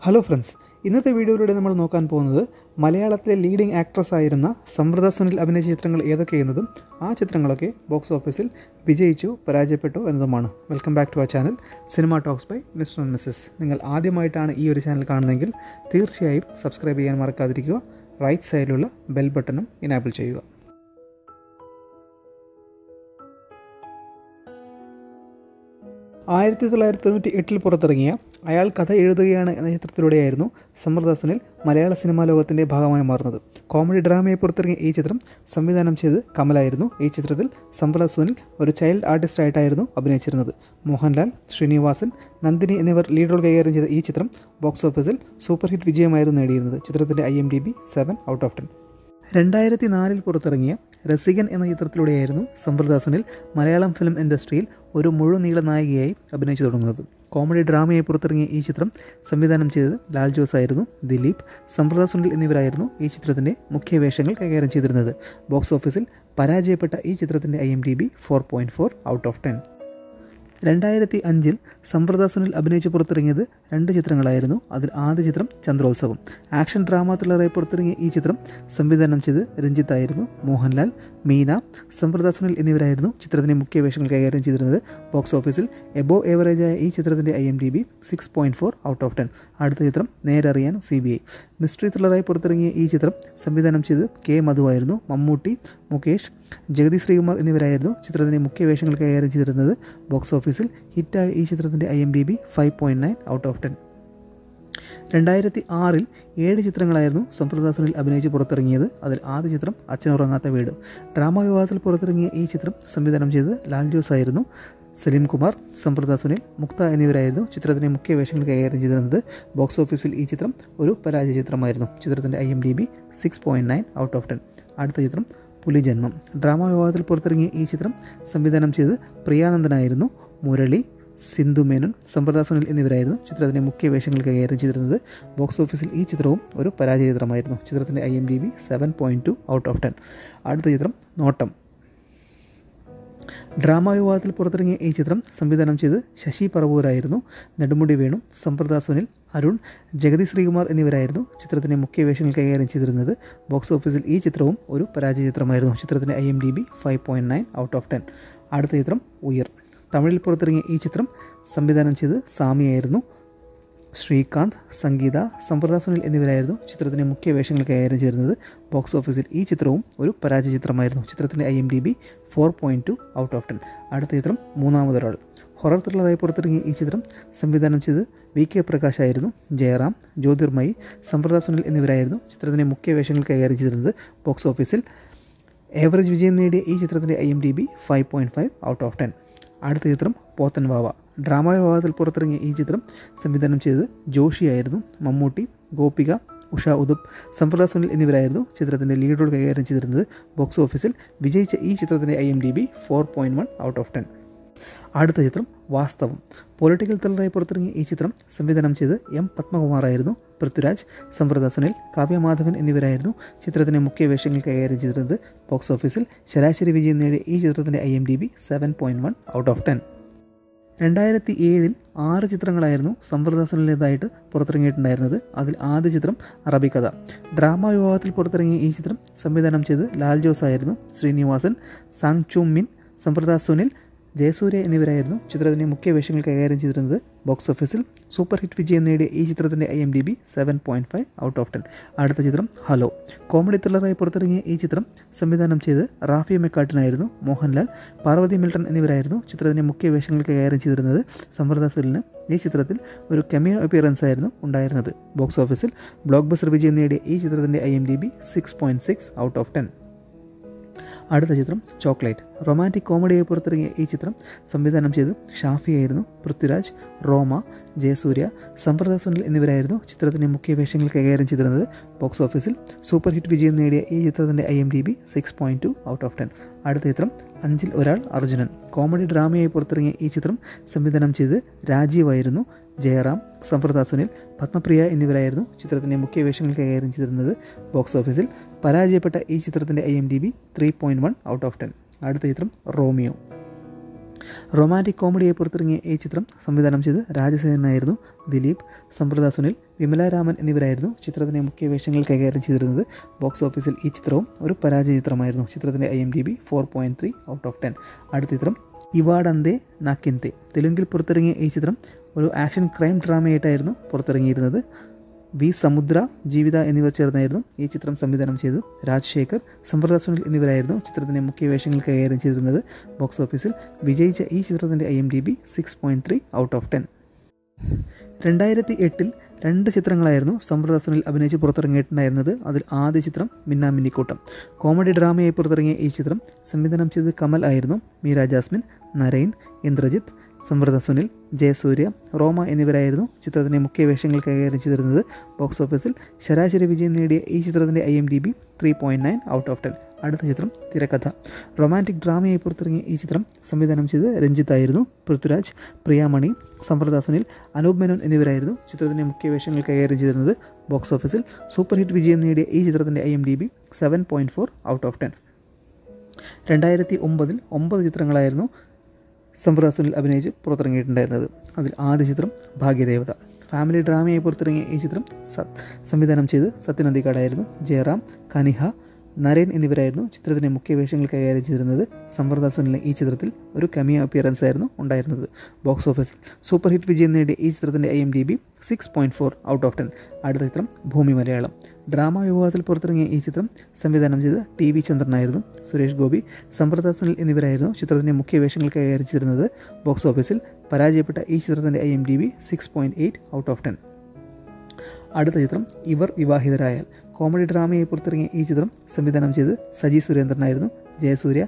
hello friends ഇന്നത്തെ വീഡിയോയിലൂടെ നമ്മൾ നോക്കാൻ പോകുന്നത് മലയാളത്തിലെ ലീഡിംഗ് ആക്ട്രസ് ആയിരുന്ന സമൃദ്ധ സുനിൽ അഭിനയിച്ച ചിത്രങ്ങൾ ഏതൊക്കെയെന്നതും ആ ചിത്രങ്ങളൊക്കെ ബോക്സ് ഓഫീസിൽ വിജയിച്ചു പരാജയപ്പെട്ടു എന്നതുമാണ് വെൽക്കം ബാക്ക് ടു ആ channel Cinema Talks by Mr and Mrs നിങ്ങൾ ആദ്യമായിട്ടാണ് ഈ ഒരു ചാനൽ കാണുന്നതെങ്കിൽ തീർച്ചയായും സബ്സ്ക്രൈബ് ചെയ്യാൻ മറക്കാതിരിക്കുക റൈറ്റ് സൈഡിലുള്ള ബെൽ ബട്ടണും ഇനാബിൾ ചെയ്യുക ആയിരത്തി തൊള്ളായിരത്തി തൊണ്ണൂറ്റി എട്ടിൽ പുറത്തിറങ്ങിയ അയാൾ കഥ എഴുതുകയാണ് എന്ന ചിത്രത്തിലൂടെയായിരുന്നു സമൃദ്ധാസനിൽ മലയാള സിനിമാ ലോകത്തിൻ്റെ ഭാഗമായി മാറുന്നത് കോമഡി ഡ്രാമയെ പുറത്തിറങ്ങിയ ഈ ചിത്രം സംവിധാനം ചെയ്ത് കമലായിരുന്നു ഈ ചിത്രത്തിൽ സമൃദ്ധ സുനിൽ ഒരു ചൈൽഡ് ആർട്ടിസ്റ്റായിട്ടായിരുന്നു അഭിനയിച്ചിരുന്നത് മോഹൻലാൽ ശ്രീനിവാസൻ നന്ദിനി എന്നിവർ ലീഡ് റോൾ കൈകാര്യം ചെയ്ത ഈ ചിത്രം ബോക്സ് ഓഫീസിൽ സൂപ്പർ ഹിറ്റ് വിജയമായിരുന്നു നേടിയിരുന്നത് ചിത്രത്തിൻ്റെ I M D B seven out of ten രണ്ടായിരത്തി നാലിൽ പുറത്തിറങ്ങിയ രസികൻ എന്ന ചിത്രത്തിലൂടെയായിരുന്നു സമ്പ്രദാസനിൽ മലയാളം ഫിലിം ഇൻഡസ്ട്രിയിൽ ഒരു മുഴുനീള നായികയായി അഭിനയിച്ചു തുടങ്ങുന്നത് കോമഡി ഡ്രാമയായി പുറത്തിറങ്ങിയ ഈ ചിത്രം സംവിധാനം ചെയ്തത് ലാൽ ജോസ് ആയിരുന്നു ദിലീപ് സമ്പ്രദാസുനിൽ എന്നിവരായിരുന്നു ഈ ചിത്രത്തിൻ്റെ മുഖ്യ വേഷങ്ങൾ കൈകാര്യം ചെയ്തിരുന്നത് ബോക്സ് ഓഫീസിൽ പരാജയപ്പെട്ട ഈ ചിത്രത്തിൻ്റെ I M D B four point four out of ten രണ്ടായിരത്തി അഞ്ചിൽ സമ്പ്രദാസനിൽ അഭിനയിച്ച് പുറത്തിറങ്ങിയത് രണ്ട് ചിത്രങ്ങളായിരുന്നു അതിൽ ആദ്യ ചിത്രം ചന്ദ്രോത്സവം ആക്ഷൻ ഡ്രാമ ത്രില്ലറായി പുറത്തിറങ്ങിയ ഈ ചിത്രം സംവിധാനം ചെയ്ത് രഞ്ജിത്തായിരുന്നു മോഹൻലാൽ മീന സമ്പ്രദാസനിൽ എന്നിവരായിരുന്നു ചിത്രത്തിൻ്റെ മുഖ്യ വേഷങ്ങൾ കൈകാര്യം ചെയ്തിരുന്നത് ബോക്സ് ഓഫീസിൽ എബോ ഏവറേജായ ഈ ചിത്രത്തിൻ്റെ I M D B six point four out of ten അടുത്ത ചിത്രം Nerariyan C B I mystery ത്രില്ലറായി പുറത്തിറങ്ങിയ ഈ ചിത്രം സംവിധാനം ചെയ്ത് കെ മധുവായിരുന്നു മമ്മൂട്ടി മുകേഷ് ജഗതി ശ്രീകുമാർ എന്നിവരായിരുന്നു ചിത്രത്തിൻ്റെ മുഖ്യ വേഷങ്ങൾ കൈകാര്യം ചെയ്തിരുന്നത് ബോക്സ് ഓഫീസിൽ ഹിറ്റായ ഈ ചിത്രത്തിൻ്റെ I M D B five point nine out of ten രണ്ടായിരത്തി ആറിൽ ഏഴ് ചിത്രങ്ങളായിരുന്നു സമ്പ്രദാസനിൽ അഭിനയിച്ച് പുറത്തിറങ്ങിയത് അതിൽ ആദ്യ ചിത്രം അച്ഛനുറങ്ങാത്ത വീട് ഡ്രാമ വിവാദത്തിൽ പുറത്തിറങ്ങിയ ഈ ചിത്രം സംവിധാനം ചെയ്ത് ലാൽ ജോസ് ആയിരുന്നു സലീം കുമാർ സമ്പ്രദ സുനിൽ മുക്ത എന്നിവരായിരുന്നു ചിത്രത്തിൻ്റെ മുഖ്യ വേഷങ്ങൾ കൈകാര്യം ചെയ്തിരുന്നത് ബോക്സ് ഓഫീസിൽ ഈ ചിത്രം ഒരു പരാജയ ചിത്രമായിരുന്നു ചിത്രത്തിൻ്റെ I M D B six point nine out of ten അടുത്ത ചിത്രം പുലിജന്മം ഡ്രാമ വിവാദത്തിൽ പുറത്തിറങ്ങിയ ഈ ചിത്രം സംവിധാനം ചെയ്ത് പ്രിയാനന്ദനായിരുന്നു മുരളി സിന്ധു മേനോൻ സമ്പ്രദായ സുനിൽ എന്നിവരായിരുന്നു ചിത്രത്തിൻ്റെ മുഖ്യ വേഷങ്ങൾ കൈകാര്യം ചെയ്തിരുന്നത് ബോക്സ് ഓഫീസിൽ ഈ ചിത്രവും ഒരു പരാജയ ചിത്രമായിരുന്നു ചിത്രത്തിൻ്റെ I M D B seven point two out of ten അടുത്ത ചിത്രം നോട്ടം ഡ്രാമ വിവാദത്തിൽ പുറത്തിറങ്ങിയ ഈ ചിത്രം സംവിധാനം ചെയ്ത് ശശി പറവൂരായിരുന്നു നെടുമുടി വേണു സമ്പ്രദായ സുനിൽ അരുൺ ജഗതി ശ്രീകുമാർ എന്നിവരായിരുന്നു ചിത്രത്തിൻ്റെ മുഖ്യ വേഷങ്ങൾ കൈകാര്യം ചെയ്തിരുന്നത് ബോക്സ് ഓഫീസിൽ ഈ ചിത്രവും ഒരു പരാജയ ചിത്രമായിരുന്നു ചിത്രത്തിൻ്റെ I M D B five point nine out of ten അടുത്ത ചിത്രം ഉയർ തമിഴിൽ പുറത്തിറങ്ങിയ ഈ ചിത്രം സംവിധാനം ചെയ്ത് സാമിയായിരുന്നു ശ്രീകാന്ത് സംഗീത സമ്പ്രദായ സുനിൽ എന്നിവരായിരുന്നു ചിത്രത്തിൻ്റെ മുഖ്യ വേഷങ്ങൾ കൈകാര്യം ചെയ്തിരുന്നത് ബോക്സ് ഓഫീസിൽ ഈ ചിത്രവും ഒരു പരാജയ ചിത്രമായിരുന്നു ചിത്രത്തിൻ്റെ I M D B four point two out of ten അടുത്ത ചിത്രം മൂന്നാമതൊരാൾ ഹൊറർ ത്രില്ലറായി പുറത്തിറങ്ങിയ ഈ ചിത്രം സംവിധാനം ചെയ്ത് വി കെ പ്രകാശ് ആയിരുന്നു ജയറാം ജ്യോതിർമയി സമ്പ്രദായ സുനിൽ എന്നിവരായിരുന്നു ചിത്രത്തിൻ്റെ മുഖ്യ വേഷങ്ങൾ കൈകാര്യം ചെയ്തിരുന്നത് ബോക്സ് ഓഫീസിൽ ഏവറേജ് വിജയം നേടിയ ഈ ചിത്രത്തിൻ്റെ I M D B five point five out of ten അടുത്ത ചിത്രം പോത്തൻ വാവ ഡ്രാമ വിഭാഗത്തിൽ പുറത്തിറങ്ങിയ ഈ ചിത്രം സംവിധാനം ചെയ്തത് ജോഷിയായിരുന്നു മമ്മൂട്ടി ഗോപിക ഉഷ ഉദുപ് സമ്പ്രദായ സുനിൽ എന്നിവരായിരുന്നു ചിത്രത്തിൻ്റെ ലീഡ് റോൾ കൈകാര്യം ചെയ്തിരുന്നത് ബോക്സ് ഓഫീസിൽ വിജയിച്ച ഈ ചിത്രത്തിൻ്റെ I M D B four point one out of ten അടുത്ത ചിത്രം വാസ്തവം പൊളിറ്റിക്കൽ ത്രില്ലറായി പുറത്തിറങ്ങിയ ഈ ചിത്രം സംവിധാനം ചെയ്ത് എം പത്മകുമാറായിരുന്നു പൃഥ്വിരാജ് സമ്പ്രദായ സുനിൽ കാവ്യമാധവൻ എന്നിവരായിരുന്നു ചിത്രത്തിൻ്റെ മുഖ്യ വേഷങ്ങൾ കൈകാര്യം ചെയ്തിരുന്നത് ബോക്സ് ഓഫീസിൽ ശരാശരി വിജയം നേടിയ ഈ ചിത്രത്തിൻ്റെ I M D B seven point one out of ten രണ്ടായിരത്തി ഏഴിൽ ആറ് ചിത്രങ്ങളായിരുന്നു സമ്പ്രദാസനിലേതായിട്ട് പുറത്തിറങ്ങിയിട്ടുണ്ടായിരുന്നത് അതിൽ ആദ്യ ചിത്രം അറബിക്കഥ ഡ്രാമ വിഭാഗത്തിൽ പുറത്തിറങ്ങിയ ഈ ചിത്രം സംവിധാനം ചെയ്ത് ലാൽ ജോസ് ആയിരുന്നു ശ്രീനിവാസൻ സാങ് ചു മിൻ സമ്പ്രദാസ് സുനിൽ ജയസൂര്യ എന്നിവരായിരുന്നു ചിത്രത്തിൻ്റെ മുഖ്യ വേഷങ്ങൾ കൈകാര്യം ചെയ്തിരുന്നത് ബോക്സ് ഓഫീസിൽ സൂപ്പർ ഹിറ്റ് വിജയം നേടിയ ഈ ചിത്രത്തിൻ്റെ I M D B seven point five out of ten അടുത്ത ചിത്രം ഹലോ കോമഡി ത്രില്ലറായി പുറത്തിറങ്ങിയ ഈ ചിത്രം സംവിധാനം ചെയ്ത് റാഫി മെക്കാട്ടിനായിരുന്നു മോഹൻലാൽ പാർവതി മിൽട്ടൺ എന്നിവരായിരുന്നു ചിത്രത്തിൻ്റെ മുഖ്യ വേഷങ്ങൾ കൈകാര്യം ചെയ്തിരുന്നത് സമ്പ്രദാസലിന് ഈ ചിത്രത്തിൽ ഒരു കെമിയോ അപ്പിയറൻസ് ആയിരുന്നു ഉണ്ടായിരുന്നത് ബോക്സ് ഓഫീസിൽ ബ്ലോക്ക് ബസ്റ്റർ വിജയം നേടിയ ഈ ചിത്രത്തിൻ്റെ I M D B six point six out of ten അടുത്ത ചിത്രം ചോക്ലേറ്റ് റൊമാൻറ്റിക് കോമഡിയായി പുറത്തിറങ്ങിയ ഈ ചിത്രം സംവിധാനം ചെയ്ത് ഷാഫിയായിരുന്നു പൃഥ്വിരാജ് റോമ ജയസൂര്യ സമ്പ്രദായ സുനിൽ എന്നിവരായിരുന്നു ചിത്രത്തിൻ്റെ മുഖ്യ വേഷങ്ങൾ കൈകാര്യം ചെയ്തിരുന്നത് ബോക്സ് ഓഫീസിൽ സൂപ്പർ ഹിറ്റ് വിജയം നേടിയ ഈ ചിത്രത്തിൻ്റെ I M D B six point two out of ten അടുത്ത ചിത്രം അഞ്ചിൽ ഒരാൾ അർജുനൻ കോമഡി ഡ്രാമയായി പുറത്തിറങ്ങിയ ഈ ചിത്രം സംവിധാനം ചെയ്ത് രാജീവായിരുന്നു ജയറാം സമ്പ്രദായ സുനിൽ പത്മപ്രിയ എന്നിവരായിരുന്നു ചിത്രത്തിൻ്റെ മുഖ്യ വേഷങ്ങൾ കൈകാര്യം ചെയ്തിരുന്നത് ബോക്സ് ഓഫീസിൽ പരാജയപ്പെട്ട ഈ ചിത്രത്തിൻ്റെ I M D B three point one out of ten അടുത്ത ചിത്രം റോമിയോ റൊമാൻറ്റിക് കോമഡിയെ പുറത്തിറങ്ങിയ ഈ ചിത്രം സംവിധാനം ചെയ്ത് രാജസേനായിരുന്നു ദിലീപ് സമ്പ്രദ സുനിൽ വിമല രാമൻ എന്നിവരായിരുന്നു ചിത്രത്തിൻ്റെ മുഖ്യ വേഷങ്ങൾ കൈകാര്യം ചെയ്തിരുന്നത് ബോക്സ് ഓഫീസിൽ ഈ ചിത്രവും ഒരു പരാജയ ചിത്രമായിരുന്നു ചിത്രത്തിൻ്റെ I M D B four point three out of ten അടുത്ത ചിത്രം ഇവാഡന്തേ നാക്കിൻതെ തെലുങ്കിൽ പുറത്തിറങ്ങിയ ഈ ചിത്രം ഒരു ആക്ഷൻ ക്രൈം ഡ്രാമയായിട്ടായിരുന്നു പുറത്തിറങ്ങിയിരുന്നത് വി സമുദ്ര ജീവിത എന്നിവർ ചേർന്നായിരുന്നു ഈ ചിത്രം സംവിധാനം ചെയ്തത് രാജശേഖർ സമ്പ്രദ സുനിൽ എന്നിവരായിരുന്നു ചിത്രത്തിൻ്റെ മുഖ്യ വേഷങ്ങൾ കൈകാര്യം ചെയ്തിരുന്നത് ബോക്സ് ഓഫീസിൽ വിജയിച്ച ഈ ചിത്രത്തിൻ്റെ I M D B six point three out of ten രണ്ടായിരത്തി എട്ടിൽ രണ്ട് ചിത്രങ്ങളായിരുന്നു സമ്പ്രദ സുനിൽ അഭിനയിച്ച് പുറത്തിറങ്ങിയിട്ടുണ്ടായിരുന്നത് അതിൽ ആദ്യ ചിത്രം മിന്നാ മിന്നിക്കൂട്ടം കോമഡി ഡ്രാമയായി പുറത്തിറങ്ങിയ ഈ ചിത്രം സംവിധാനം ചെയ്ത് കമൽ ആയിരുന്നു മീര ജാസ്മിൻ നരൈൻ ഇന്ദ്രജിത്ത് സമ്പ്രദ സുനിൽ ജയസൂര്യ റോമ എന്നിവരായിരുന്നു ചിത്രത്തിൻ്റെ മുഖ്യ വേഷങ്ങൾ കൈകാര്യം ചെയ്തിരുന്നത് ബോക്സ് ഓഫീസിൽ ശരാശരി വിജയം നേടിയ ഈ ചിത്രത്തിൻ്റെ I M D B three point nine out of ten അടുത്ത ചിത്രം തിരക്കഥ റൊമാൻറ്റിക് ഡ്രാമയായി പുറത്തിറങ്ങിയ ഈ ചിത്രം സംവിധാനം ചെയ്ത് രഞ്ജിത്ത് ആയിരുന്നു പൃഥ്വിരാജ് പ്രിയാമണി സമ്പ്രദ സുനിൽ അനൂപ് മേനോൻ എന്നിവരായിരുന്നു ചിത്രത്തിൻ്റെ മുഖ്യ വേഷങ്ങൾ കൈകാര്യം ചെയ്തിരുന്നത് ബോക്സ് ഓഫീസിൽ സൂപ്പർ ഹിറ്റ് വിജയം നേടിയ ഈ ചിത്രത്തിൻ്റെ I M D B seven point four out of ten രണ്ടായിരത്തി ഒമ്പതിൽ ഒമ്പത് ചിത്രങ്ങളായിരുന്നു സമ്പ്രദ സുനിൽ അഭിനയിച്ച് പുറത്തിറങ്ങിയിട്ടുണ്ടായിരുന്നത് അതിൽ ആദ്യ ചിത്രം ഭാഗ്യദേവത ഫാമിലി ഡ്രാമയായി പുറത്തിറങ്ങിയ ഈ ചിത്രം സംവിധാനം ചെയ്ത് സത്യനന്ദിക്കാടായിരുന്നു ജയറാം കനിഹ നരേൻ എന്നിവരായിരുന്നു ചിത്രത്തിൻ്റെ മുഖ്യ വേഷങ്ങൾ കൈകാര്യം ചെയ്തിരുന്നത് സമ്പ്രദ സുനിലെ ഈ ചിത്രത്തിൽ ഒരു കമിയ അപ്പിയറൻസ് ആയിരുന്നു ഉണ്ടായിരുന്നത് ബോക്സ് ഓഫീസിൽ സൂപ്പർ ഹിറ്റ് വിജയം നേടിയ ഈ ചിത്രത്തിൻ്റെ I M D B six point four out of ten അടുത്ത ചിത്രം ഭൂമി മലയാളം ഡ്രാമ വിഭാഗത്തിൽ പുറത്തിറങ്ങിയ ഈ ചിത്രം സംവിധാനം ചെയ്ത് ടി വി ചന്ദ്രനായിരുന്നു സുരേഷ് ഗോപി സമ്പ്രദ സുനിൽ എന്നിവരായിരുന്നു ചിത്രത്തിൻ്റെ മുഖ്യ വേഷങ്ങൾ കൈകാര്യം ചെയ്തിരുന്നത് ബോക്സ് ഓഫീസിൽ പരാജയപ്പെട്ട ഈ ചിത്രത്തിൻ്റെ I M D B six point eight out of ten അടുത്ത ചിത്രം ഇവർ വിവാഹിതരായാൽ കോമഡി ഡ്രാമയായി പുറത്തിറങ്ങിയ ഈ ചിത്രം സംവിധാനം ചെയ്ത് സജി സുരേന്ദ്രനായിരുന്നു ജയസൂര്യ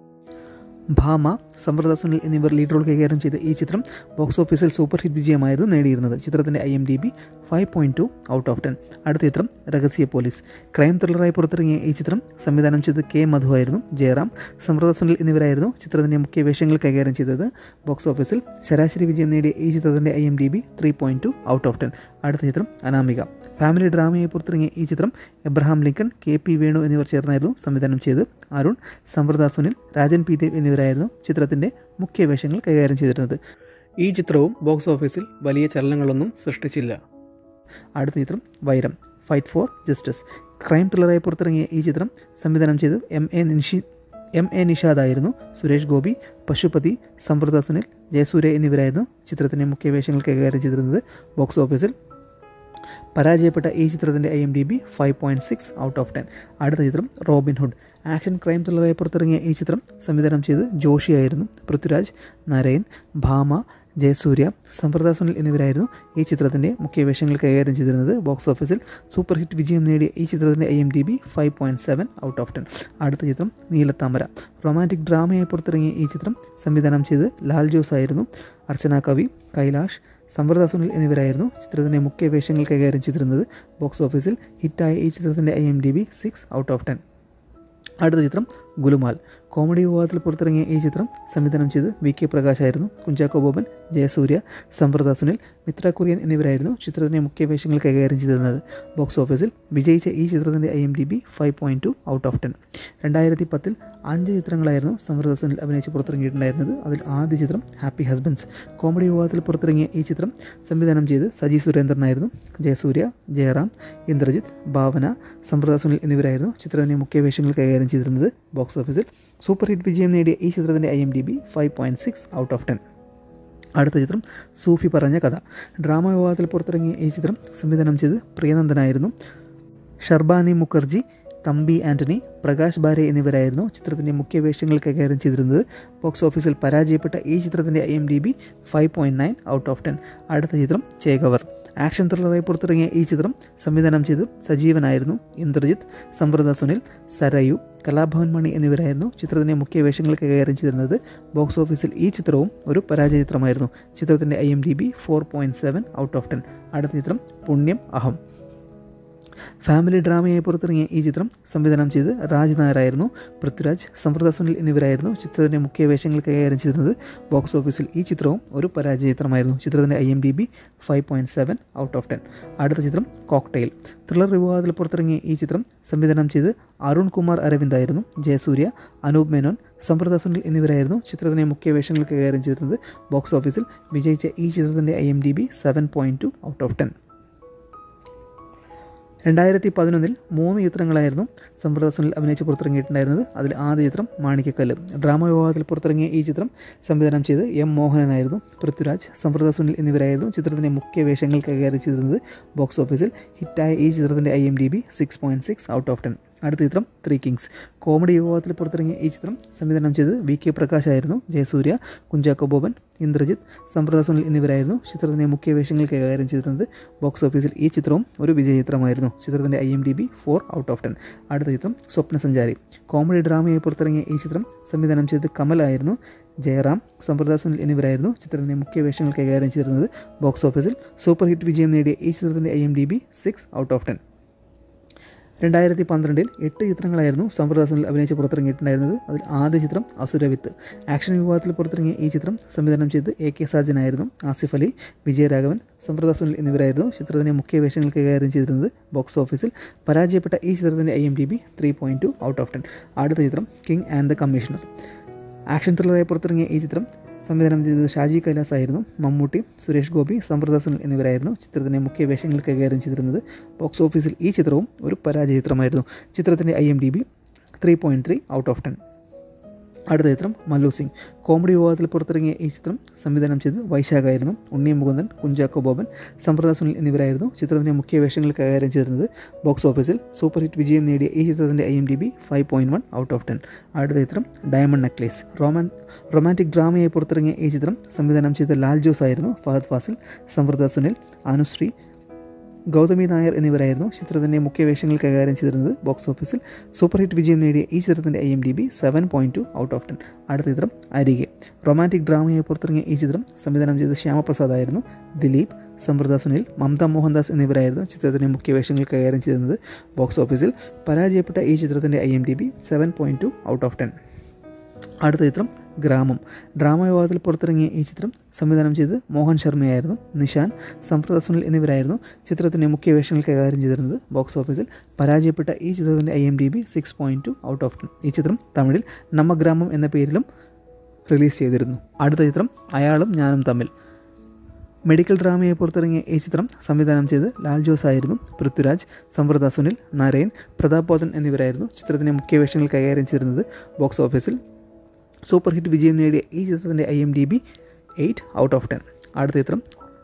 ഭാമ സമ്പ്രദ സുനിൽ എന്നിവർ ലീഡ് റോൾ കൈകാര്യം ചെയ്ത ഈ ചിത്രം ബോക്സ് ഓഫീസിൽ സൂപ്പർ ഹിറ്റ് വിജയമായിരുന്നു നേടിയിരുന്നത് ചിത്രത്തിൻ്റെ I M D B five point two out of ten അടുത്ത ചിത്രം രഹസ്യ പോലീസ് ക്രൈം ത്രില്ലറായി പുറത്തിറങ്ങിയ ഈ ചിത്രം സംവിധാനം ചെയ്ത് കെ മധു ആയിരുന്നു ജയറാം സമ്പ്രദ സുനിൽ എന്നിവരായിരുന്നു ചിത്രത്തിൻ്റെ മുഖ്യ വേഷങ്ങൾ കൈകാര്യം ചെയ്തത് ബോക്സ് ഓഫീസിൽ ശരാശരി വിജയം നേടിയ ഈ ചിത്രത്തിൻ്റെ I M D B three point two out of ten അടുത്ത ചിത്രം അനാമിക ഫാമിലി ഡ്രാമയായി പുറത്തിറങ്ങിയ ഈ ചിത്രം Abraham Lincoln K P Venu എന്നിവർ ചേർന്നായിരുന്നു സംവിധാനം ചെയ്ത് അരുൺ സമ്പ്രദ സുനിൽ രാജൻ പി ദേവ് എന്നിവരായിരുന്നു ചിത്രത്തിൻ്റെ മുഖ്യ വേഷങ്ങൾ കൈകാര്യം ചെയ്തിരുന്നത് ഈ ചിത്രവും ബോക്സ് ഓഫീസിൽ വലിയ ചലനങ്ങളൊന്നും സൃഷ്ടിച്ചില്ല അടുത്ത ചിത്രം Vairam fight for justice crime ത്രില്ലറായി പുറത്തിറങ്ങിയ ഈ ചിത്രം സംവിധാനം ചെയ്ത് M A Nishi M A നിഷാദായിരുന്നു സുരേഷ് ഗോപി പശുപതി സമ്പ്രദ സുനിൽ ജയസൂര്യ എന്നിവരായിരുന്നു ചിത്രത്തിൻ്റെ മുഖ്യ വേഷങ്ങൾ കൈകാര്യം ചെയ്തിരുന്നത് ബോക്സ് ഓഫീസിൽ പരാജയപ്പെട്ട ഈ ചിത്രത്തിൻ്റെ I M D B five point six out of ten അടുത്ത ചിത്രം റോബിൻ ഹുഡ് ആക്ഷൻ ക്രൈം ത്രില്ലറായി പുറത്തിറങ്ങിയ ഈ ചിത്രം സംവിധാനം ചെയ്ത് ജോഷിയായിരുന്നു പൃഥ്വിരാജ് നരേൻ ഭാമ ജയസൂര്യ സമ്പ്രദ സുനിൽ എന്നിവരായിരുന്നു ഈ ചിത്രത്തിൻ്റെ മുഖ്യ വേഷങ്ങൾ കൈകാര്യം ചെയ്തിരുന്നത് ബോക്സ് ഓഫീസിൽ സൂപ്പർ ഹിറ്റ് വിജയം നേടിയ ഈ ചിത്രത്തിൻ്റെ I M D B five point seven out of ten അടുത്ത ചിത്രം നീലത്താമര റൊമാൻറ്റിക് ഡ്രാമയായി പുറത്തിറങ്ങിയ ഈ ചിത്രം സംവിധാനം ചെയ്ത് ലാൽ ജോസ് ആയിരുന്നു അർച്ചന കവി കൈലാഷ് സമ്പ്രദ സുനിൽ എന്നിവരായിരുന്നു ചിത്രത്തിൻ്റെ മുഖ്യ വേഷങ്ങൾ കൈകാര്യം ചെയ്തിരുന്നത് ബോക്സ് ഓഫീസിൽ ഹിറ്റായ ഈ ചിത്രത്തിൻ്റെ I M D B six out of ten അടുത്ത ചിത്രം ഗുലുമാൽ കോമഡി വിഭാഗത്തിൽ പുറത്തിറങ്ങിയ ഈ ചിത്രം സംവിധാനം ചെയ്ത് വി കെ പ്രകാശ് ആയിരുന്നു കുഞ്ചാക്കോ ബോബൻ ജയസൂര്യ സമ്പ്രദ സുനിൽ മിത്ര കുര്യൻ എന്നിവരായിരുന്നു ചിത്രത്തിൻ്റെ മുഖ്യ വേഷങ്ങൾ കൈകാര്യം ചെയ്തിരുന്നത് ബോക്സ് ഓഫീസിൽ വിജയിച്ച ഈ ചിത്രത്തിൻ്റെ I M D B five point two out of ten രണ്ടായിരത്തി പത്തിൽ അഞ്ച് ചിത്രങ്ങളായിരുന്നു സമ്പ്രദ സുനിൽ അഭിനയിച്ച് പുറത്തിറങ്ങിയിട്ടുണ്ടായിരുന്നത് അതിൽ ആദ്യ ചിത്രം ഹാപ്പി ഹസ്ബൻഡ്സ് കോമഡി വിഭാഗത്തിൽ പുറത്തിറങ്ങിയ ഈ ചിത്രം സംവിധാനം ചെയ്ത് സജി സുരേന്ദ്രനായിരുന്നു ജയസൂര്യ ജയറാം ഇന്ദ്രജിത്ത് ഭാവന സമ്പ്രദ സുനിൽ എന്നിവരായിരുന്നു ചിത്രത്തിൻ്റെ മുഖ്യ വേഷങ്ങൾ കൈകാര്യം ചെയ്തിരുന്നത് ബോക്സ് ഓഫീസിൽ സൂപ്പർ ഹിറ്റ് വിജയം നേടിയ ഈ ചിത്രത്തിൻ്റെ I M D B five point six out of ten അടുത്ത ചിത്രം സൂഫി പറഞ്ഞ കഥ ഡ്രാമ വിഭാഗത്തിൽ പുറത്തിറങ്ങിയ ഈ ചിത്രം സംവിധാനം ചെയ്ത് പ്രിയനന്ദനായിരുന്നു ഷർബാനി മുഖർജി തമ്പി ആൻ്റണി പ്രകാശ് ബാരെ എന്നിവരായിരുന്നു ചിത്രത്തിൻ്റെ മുഖ്യ വേഷങ്ങൾ കൈകാര്യം ചെയ്തിരുന്നത് ബോക്സ് ഓഫീസിൽ പരാജയപ്പെട്ട ഈ ചിത്രത്തിൻ്റെ I M D B five point nine out of ten അടുത്ത ചിത്രം ചേകവർ ആക്ഷൻ ത്രില്ലറായി പുറത്തിറങ്ങിയ ഈ ചിത്രം സംവിധാനം ചെയ്ത് സജീവനായിരുന്നു ഇന്ദ്രജിത്ത് സമ്പ്രദ സുനിൽ സരയു കലാഭവൻ മണി എന്നിവരായിരുന്നു ചിത്രത്തിൻ്റെ മുഖ്യ വേഷങ്ങൾ കൈകാര്യം ചെയ്തിരുന്നത് ബോക്സ് ഓഫീസിൽ ഈ ചിത്രവും ഒരു പരാജയ ചിത്രമായിരുന്നു ചിത്രത്തിൻ്റെ I M D B four point seven out of ten അടുത്ത ചിത്രം പുണ്യം അഹം ഫാമിലി ഡ്രാമയായി പുറത്തിറങ്ങിയ ഈ ചിത്രം സംവിധാനം ചെയ്ത് രാജ് നായരായിരുന്നു പൃഥ്വിരാജ് സമ്പ്രദ സുനിൽ എന്നിവരായിരുന്നു ചിത്രത്തിൻ്റെ മുഖ്യ വേഷങ്ങൾ കൈകാര്യം ചെയ്തിരുന്നത് ബോക്സ് ഓഫീസിൽ ഈ ചിത്രവും ഒരു പരാജയ ചിത്രമായിരുന്നു ചിത്രത്തിൻ്റെ I M D B five point seven out of ten അടുത്ത ചിത്രം കോക്ടെയിൽ ത്രില്ലർ വിഭാഗത്തിൽ പുറത്തിറങ്ങിയ ഈ ചിത്രം സംവിധാനം ചെയ്ത് അരുൺ കുമാർ അരവിന്ദ് ആയിരുന്നു ജയസൂര്യ അനൂപ് മേനോൻ സമ്പ്രദ സുനിൽ എന്നിവരായിരുന്നു ചിത്രത്തിനെ മുഖ്യ വേഷങ്ങൾ കൈകാര്യം ചെയ്തിരുന്നത് ബോക്സ് ഓഫീസിൽ വിജയിച്ച ഈ ചിത്രത്തിൻ്റെ I M D B seven point two out of ten രണ്ടായിരത്തി പതിനൊന്നിൽ മൂന്ന് ചിത്രങ്ങളായിരുന്നു സമ്പ്രദ സുനിൽ അഭിനയിച്ച് പുറത്തിറങ്ങിയിട്ടുണ്ടായിരുന്നത് അതിൽ ആദ്യ ചിത്രം മാണിക്കക്കല്ല് ഡ്രാമ വിഭാഗത്തിൽ പുറത്തിറങ്ങിയ ഈ ചിത്രം സംവിധാനം ചെയ്ത് എം മോഹനനായിരുന്നു പൃഥ്വിരാജ് സമ്പ്രദ സുനിൽ എന്നിവരായിരുന്നു ചിത്രത്തിൻ്റെ മുഖ്യ വേഷങ്ങൾ കൈകാര്യം ചെയ്തിരുന്നത് ബോക്സ് ഓഫീസിൽ ഹിറ്റായ ഈ ചിത്രത്തിൻ്റെ I M D B six point six out of ten അടുത്ത ചിത്രം ത്രീ കിങ്സ് കോമഡി വിഭാഗത്തിൽ പുറത്തിറങ്ങിയ ഈ ചിത്രം സംവിധാനം ചെയ്ത് വി കെ പ്രകാശ് ആയിരുന്നു ജയസൂര്യ കുഞ്ചാക്കോ ബോബൻ ഇന്ദ്രജിത്ത് സമ്പ്രദ സുനിൽ എന്നിവരായിരുന്നു ചിത്രത്തിൻ്റെ മുഖ്യ വേഷങ്ങൾ കൈകാര്യം ചെയ്തിരുന്നത് ബോക്സ് ഓഫീസിൽ ഈ ചിത്രവും ഒരു വിജയ ചിത്രമായിരുന്നു ചിത്രത്തിൻ്റെ I M D B four out of ten അടുത്ത ചിത്രം സ്വപ്നസഞ്ചാരി കോമഡി ഡ്രാമയായി പുറത്തിറങ്ങിയ ഈ ചിത്രം സംവിധാനം ചെയ്ത് കമലായിരുന്നു ജയറാം സമ്പ്രദ സുനിൽ എന്നിവരായിരുന്നു ചിത്രത്തിൻ്റെ മുഖ്യ വേഷങ്ങൾ കൈകാര്യം ചെയ്തിരുന്നത് ബോക്സ് ഓഫീസിൽ സൂപ്പർ ഹിറ്റ് വിജയം നേടിയ ഈ ചിത്രത്തിൻ്റെ I M D B six out of ten രണ്ടായിരത്തി പന്ത്രണ്ടിൽ എട്ട് ചിത്രങ്ങളായിരുന്നു സമ്പ്രദ സുനിൽ അഭിനയിച്ച് പുറത്തിറങ്ങിയിട്ടുണ്ടായിരുന്നത് അതിൽ ആദ്യ ചിത്രം അസുരവിത്ത് ആക്ഷൻ വിഭാഗത്തിൽ പുറത്തിറങ്ങിയ ഈ ചിത്രം സംവിധാനം ചെയ്ത് എ കെ സാജനായിരുന്നു ആസിഫ് അലി വിജയരാഘവൻ സമ്പ്രദ സുനിൽ എന്നിവരായിരുന്നു ചിത്രത്തിൻ്റെ മുഖ്യ വേഷങ്ങൾ കൈകാര്യം ചെയ്തിരുന്നത് ബോക്സ് ഓഫീസിൽ പരാജയപ്പെട്ട ഈ ചിത്രത്തിൻ്റെ I M D B three point two out of ten അടുത്ത ചിത്രം King and the Commissioner action ത്രില്ലറായി പുറത്തിറങ്ങിയ ഈ ചിത്രം സംവിധാനം ചെയ്തത് ഷാജി കൈലാസ് ആയിരുന്നു മമ്മൂട്ടി സുരേഷ് ഗോപി സമ്പ്രദ സുനിൽ എന്നിവരായിരുന്നു ചിത്രത്തിൻ്റെ മുഖ്യ വേഷങ്ങൾ കൈകാര്യം ചെയ്തിരുന്നത് ബോക്സ് ഓഫീസിൽ ഈ ചിത്രവും ഒരു പരാജയ ചിത്രമായിരുന്നു ചിത്രത്തിൻ്റെ I M D B three point three out of ten അടുത്ത ചിത്രം മല്ലു സിംഗ് കോമഡി വിഭാഗത്തിൽ പുറത്തിറങ്ങിയ ഈ ചിത്രം സംവിധാനം ചെയ്ത് വൈശാഖായിരുന്നു ഉണ്ണി മുകുന്ദൻ കുഞ്ചാക്കോ ബോബൻ സമ്പ്രദ സുനിൽ എന്നിവരായിരുന്നു ചിത്രത്തിൻ്റെ മുഖ്യ വേഷങ്ങൾ കൈകാര്യം ചെയ്തിരുന്നത് ബോക്സ് ഓഫീസിൽ സൂപ്പർ ഹിറ്റ് വിജയം നേടിയ ഈ ചിത്രത്തിൻ്റെ I M D B five point one out of ten അടുത്ത ചിത്രം ഡയമണ്ട് നെക്ലേസ് റൊമാൻ റൊമാൻറ്റിക് ഡ്രാമയായി പുറത്തിറങ്ങിയ ഈ ചിത്രം സംവിധാനം ചെയ്ത ലാൽ ജോസ് ആയിരുന്നു ഫഹദ് ഫാസിൽ സമ്പ്രദ സുനിൽ അനുശ്രീ ഗൗതമി നായർ എന്നിവരായിരുന്നു ചിത്രത്തിൻ്റെ മുഖ്യ വേഷങ്ങൾ കൈകാര്യം ചെയ്തിരുന്നത് ബോക്സ് ഓഫീസിൽ സൂപ്പർ ഹിറ്റ് വിജയം നേടിയ ഈ ചിത്രത്തിൻ്റെ I M D B seven point two out of ten അടുത്ത ചിത്രം അരികെ റൊമാൻറ്റിക് ഡ്രാമയായി പുറത്തിറങ്ങിയ ഈ ചിത്രം സംവിധാനം ചെയ്ത ശ്യാമപ്രസാദ് ആയിരുന്നു ദിലീപ് സമ്പ്രദ സുനിൽ മമത മോഹൻദാസ് എന്നിവരായിരുന്നു ചിത്രത്തിൻ്റെ മുഖ്യ വേഷങ്ങൾ കൈകാര്യം ചെയ്തിരുന്നത് ബോക്സ് ഓഫീസിൽ പരാജയപ്പെട്ട ഈ ചിത്രത്തിൻ്റെ I M D B seven point two out of ten അടുത്ത ചിത്രം ഗ്രാമം ഡ്രാമ വിഭാഗത്തിൽ പുറത്തിറങ്ങിയ ഈ ചിത്രം സംവിധാനം ചെയ്ത് മോഹൻ ശർമ്മയായിരുന്നു നിഷാൻ സമ്പ്രദ സുനിൽ എന്നിവരായിരുന്നു ചിത്രത്തിൻ്റെ മുഖ്യ വേഷങ്ങൾ കൈകാര്യം ചെയ്തിരുന്നത് ബോക്സ് ഓഫീസിൽ പരാജയപ്പെട്ട ഈ ചിത്രത്തിൻ്റെ I M D B six point two out of ten ഈ ചിത്രം തമിഴിൽ നമ്മ ഗ്രാമം എന്ന പേരിലും റിലീസ് ചെയ്തിരുന്നു അടുത്ത ചിത്രം അയാളും ഞാനും തമ്മിൽ മെഡിക്കൽ ഡ്രാമയെ പുറത്തിറങ്ങിയ ഈ ചിത്രം സംവിധാനം ചെയ്ത് ലാൽ ജോസ് ആയിരുന്നു പൃഥ്വിരാജ് സമ്പ്രദ സുനിൽ നരയൻ പ്രതാപ് ബോധൻ എന്നിവരായിരുന്നു ചിത്രത്തിൻ്റെ മുഖ്യ വേഷങ്ങൾ കൈകാര്യം ചെയ്തിരുന്നത് ബോക്സ് ഓഫീസിൽ സൂപ്പർ ഹിറ്റ് വിജയം നേടിയ ഈ ചിത്രത്തിൻ്റെ I M D B eight out of ten അടുത്ത ചിത്രം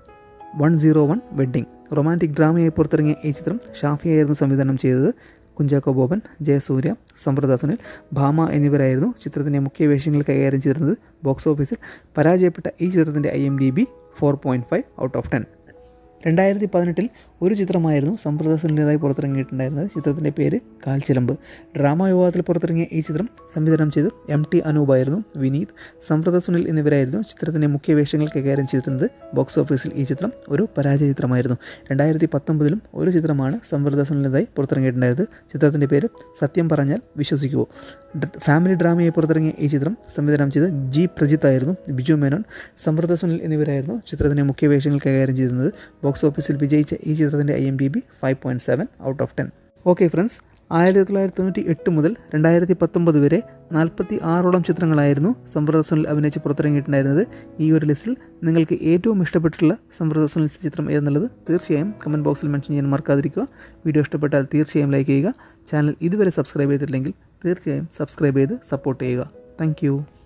one zero one wedding romantic ഡ്രാമയായി പുറത്തിറങ്ങിയ ഈ ചിത്രം ഷാഫിയായിരുന്നു സംവിധാനം ചെയ്തത് കുഞ്ചാക്കോ ബോബൻ ജയസൂര്യ സമ്പ്രദ സുനിൽ ഭാമ എന്നിവരായിരുന്നു ചിത്രത്തിൻ്റെ മുഖ്യ വേഷങ്ങൾ കൈകാര്യം ചെയ്തിരുന്നത് ബോക്സ് ഓഫീസിൽ പരാജയപ്പെട്ട ഈ ചിത്രത്തിൻ്റെ I M D B four point five out of ten രണ്ടായിരത്തി പതിനെട്ടിൽ ഒരു ചിത്രമായിരുന്നു സമ്പ്രദ സുനിലേതായി പുറത്തിറങ്ങിയിട്ടുണ്ടായിരുന്നത് ചിത്രത്തിൻ്റെ പേര് കാൽച്ചിലമ്പ് ഡ്രാമ വിഭാഗത്തിൽ പുറത്തിറങ്ങിയ ഈ ചിത്രം സംവിധാനം ചെയ്ത് എം ടി അനൂപായിരുന്നു വിനീത് സമ്പ്രദ സുനിൽ എന്നിവരായിരുന്നു ചിത്രത്തിൻ്റെ മുഖ്യ വേഷങ്ങൾ കൈകാര്യം ചെയ്തിരുന്നത് ബോക്സ് ഓഫീസിൽ ഈ ചിത്രം ഒരു പരാജയ ചിത്രമായിരുന്നു രണ്ടായിരത്തി പത്തൊമ്പതിലും ഒരു ചിത്രമാണ് സമ്പ്രദ സുനിലേതായി പുറത്തിറങ്ങിയിട്ടുണ്ടായത് ചിത്രത്തിൻ്റെ പേര് സത്യം പറഞ്ഞാൽ വിശ്വസിക്കുമോ ഫാമിലി ഡ്രാമയായി പുറത്തിറങ്ങിയ ഈ ചിത്രം സംവിധാനം ചെയ്ത് ജി പ്രജിത്ത് ആയിരുന്നു ബിജു മേനോൻ സമ്പ്രദ സുനിൽ എന്നിവരായിരുന്നു ചിത്രത്തിൻ്റെ മുഖ്യ വേഷങ്ങൾ കൈകാര്യം ചെയ്തിരുന്നത് ബോക്സ് ഓഫീസിൽ വിജയിച്ച ഈ ചിത്രത്തിൻ്റെ I M D B five point seven out of ten okay friends ആയിരത്തി തൊള്ളായിരത്തി തൊണ്ണൂറ്റി എട്ട് മുതൽ രണ്ടായിരത്തി പത്തൊമ്പത് വരെ നാൽപ്പത്തി ആറോളം ചിത്രങ്ങളായിരുന്നു സമ്പ്രദ സുനിൽ അഭിനയിച്ച് പുറത്തിറങ്ങിയിട്ടുണ്ടായിരുന്നത് ഈ ഒരു ലിസ്റ്റിൽ നിങ്ങൾക്ക് ഏറ്റവും ഇഷ്ടപ്പെട്ടിട്ടുള്ള സമ്പ്രദ സുനിൽ ചിത്രം ഏതെന്നുള്ളത് തീർച്ചയായും കമൻറ്റ് ബോക്സിൽ മെൻഷൻ ചെയ്യാൻ മറക്കാതിരിക്കുക വീഡിയോ ഇഷ്ടപ്പെട്ടാൽ തീർച്ചയായും ലൈക്ക് ചെയ്യുക ചാനൽ ഇതുവരെ സബ്സ്ക്രൈബ് ചെയ്തിട്ടില്ലെങ്കിൽ തീർച്ചയായും സബ്സ്ക്രൈബ് ചെയ്ത് സപ്പോർട്ട് ചെയ്യുക താങ്ക്